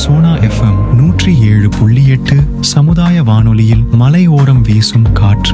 Sona FM நூற்றி ஏழு புள்ளி எட்டு சமுதாய வானொலியில் மலையோரம் வீசும் காற்று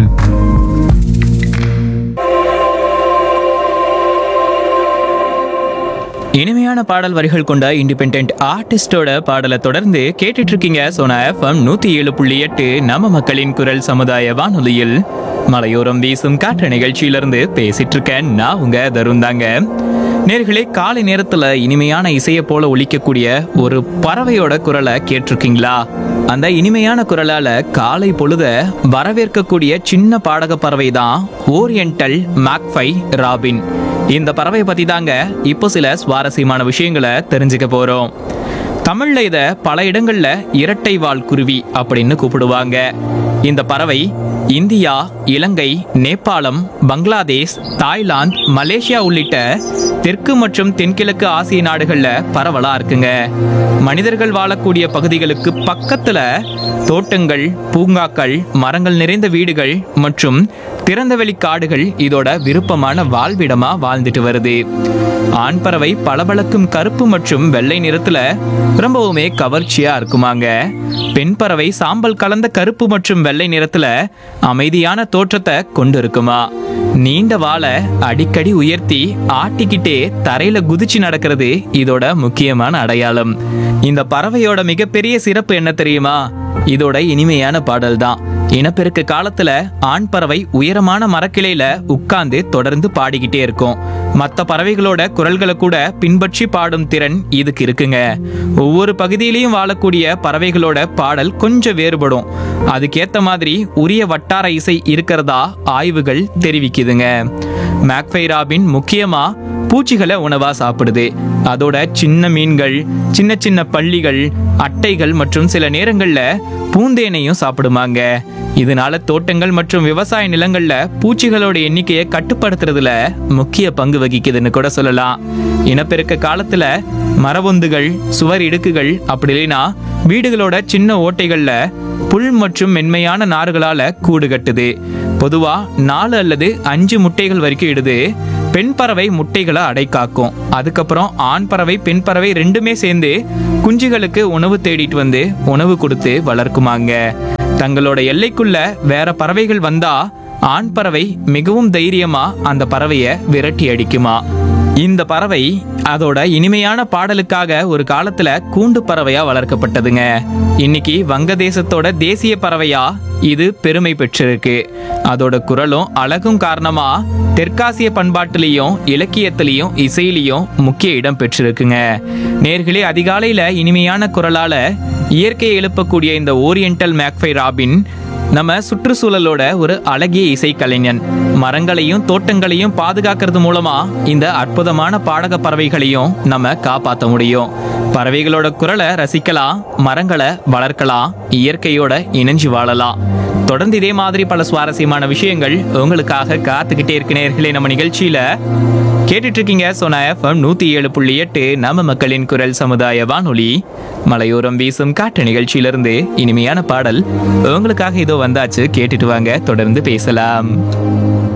இனிமையான பாடல் வரிகள் கொண்ட இண்டிபெண்ட் ஆர்டிஸ்டோட பாடலை தொடர்ந்து கேட்டுட்டு இருக்கீங்க சோனா எஃப்எம் நூத்தி ஏழு புள்ளி எட்டு நம்ம மக்களின் குரல் சமுதாய வானொலியில் மலையோரம் வீசும் காற்று நிகழ்ச்சியிலிருந்து பேசிட்டு இருக்கேன் நான் உங்க தருண் தாங்க நேர்களே காலை நேரத்துல இனிமையான இசையை போல ஒலிக்கக்கூடிய ஒரு பறவையோட குரலை கேட்டிருக்கீங்களா அந்த இனிமையான குரலால காலை பொழுத வரவேற்கக்கூடிய சின்ன பாடக பறவை தான் ஓரியண்டல் மேக்ஃபை ராபின் இந்த பறவை பத்தி தாங்க இப்போ சில சுவாரஸ்யமான விஷயங்களை தெரிஞ்சுக்க போறோம் தமிழ்ல இத பல இடங்கள்ல இரட்டை வால் குருவி அப்படின்னு கூப்பிடுவாங்க இந்த பறவை India Ilangai Nepalam Bangladesh Thailand Malaysia உள்ளிட்ட தெற்கு மற்றும் தென்கிழக்கு ஆசிய நாடுகள்ல பரவலா இருக்குங்க மனிதர்கள் வாழக்கூடிய பகுதிகளுக்கு பக்கத்துல தோட்டங்கள் பூங்காக்கள் மரங்கள் நிறைந்த வீடுகள் மற்றும் திறந்தவெளி காடுகள் இதோட விருப்பமான வாழ்விடமா வாழ்ந்துட்டு வருது ஆண் பறவை பளபளக்கும் கருப்பு மற்றும் வெள்ளை நிறத்துல ரொம்பவுமே கவர்ச்சியா இருக்குமாங்க பெண் பறவை சாம்பல் கலந்த கருப்பு மற்றும் வெள்ளை நிறத்துல அமைதியான தோற்றத்தை கொண்டு இருக்குமா நீண்ட வாளை அடிக்கடி உயர்த்தி ஆட்டிக்கிட்டே தரையில குதிச்சு நடக்கிறது இதோட முக்கியமான அடையாளம் இந்த பறவையோட மிகப்பெரிய சிறப்பு என்ன தெரியுமா இதோட இனிமையான பாடல் தான் இனப்பெருக்க காலத்துல ஆண் பறவை உயரமான மரக்கிளையில உட்கார்ந்து தொடர்ந்து பாடிக்கிட்டே இருக்கும் மற்ற பறவைகளோட குரல்களை கூட பின்பற்றி பாடும் திறன் இதுக்கு இருக்குங்க ஒவ்வொரு பகுதியிலையும் வாழக்கூடிய பறவைகளோட பாடல் கொஞ்சம் வேறுபடும் அதுக்கேத்த மாதிரி உரிய வட்டார இசை இருக்கிறதா ஆய்வுகள் தெரிவிக்குதுங்க மேக்ஃபை ராபின் முக்கியமா பூச்சிகளை உணவா சாப்பிடுது அதோட சின்ன மீன்கள் சின்ன சின்ன பள்ளிகள் அட்டைகள் மற்றும் சில நேரங்கள்ல பூந்தேனையும் சாப்பிடுமாங்க இதனால தோட்டங்கள் மற்றும் விவசாய நிலங்கள்ல பூச்சிகளோட எண்ணிக்கையை கட்டுப்படுத்துறதுல முக்கிய பங்கு வகிக்குதுன்னு கூட சொல்லலாம் இனப்பெருக்க காலத்துல மரபொந்துகள் சுவர் இடுக்குகள் அப்படி இல்லைன்னா வீடுகளோட சின்ன ஓட்டைகள்ல புல் மற்றும் மென்மையான நார்களால கூடு கட்டுது பொதுவா நாலு அல்லது அஞ்சு முட்டைகள் வரைக்கும் இடுது பெண் பறவை முட்டைகளை அடை காக்கும் அதுக்கப்புறம் ஆண் பறவை பெண் பறவை ரெண்டுமே சேர்ந்து குஞ்சுகளுக்கு உணவு தேடிட்டு வந்து உணவு கொடுத்து வளர்க்குமாங்க தங்களோட எல்லைக்குள்ள வேற பறவைகள் வந்தா ஆண் பறவை மிகவும் தைரியமா அந்த பறவையை விரட்டி அடிக்குமா இந்த பறவை அதோட இனிமையான பாடலுக்காக ஒரு காலத்துல கூண்டு பறவையா வளர்க்கப்பட்டதுங்க இன்னைக்கு வங்கதேசத்தோட தேசிய பறவையா இது பெருமை பெற்றிருக்கு அதோட குரலும் அழகும் காரணமா தெற்காசிய பண்பாட்டிலையும் இலக்கியத்திலையும் இசையிலையும் முக்கிய இடம் பெற்றிருக்குங்க நேர்களே அதிகாலையில இனிமையான குரலால இயற்கையை எழுப்பக்கூடிய இந்த ஓரியண்டல் மேக்ஃபை ராபின் நம்ம சுற்றுச்சூழலோட ஒரு அழகிய இசைக்கலைஞன் மரங்களையும் தோட்டங்களையும் பாதுகாக்கிறது மூலமா இந்த அற்புதமான பாடக பறவைகளையும் நம்ம காப்பாற்ற முடியும் பறவைகளோட குரலை ரசிக்கலாம் மரங்களை வளர்க்கலாம் இயற்கையோட இணைஞ்சு வாழலாம் தொடர்ந்து இதே மாதிரி பல சுவாரஸ்யமான விஷயங்கள் உங்களுக்காக காத்துக்கிட்டே இருக்கு நேர்களே நம்ம நிகழ்ச்சியில கேட்டுட்டு இருக்கீங்க சோனா எஃப்எம் நூத்தி ஏழு புள்ளி எட்டு நம்ம மக்களின் குரல் சமுதாய வானொலி மலையோரம் வீசும் காட்டு நிகழ்ச்சியிலிருந்து இனிமையான பாடல் உங்களுக்காக இதோ வந்தாச்சு கேட்டுட்டு வாங்க தொடர்ந்து பேசலாம்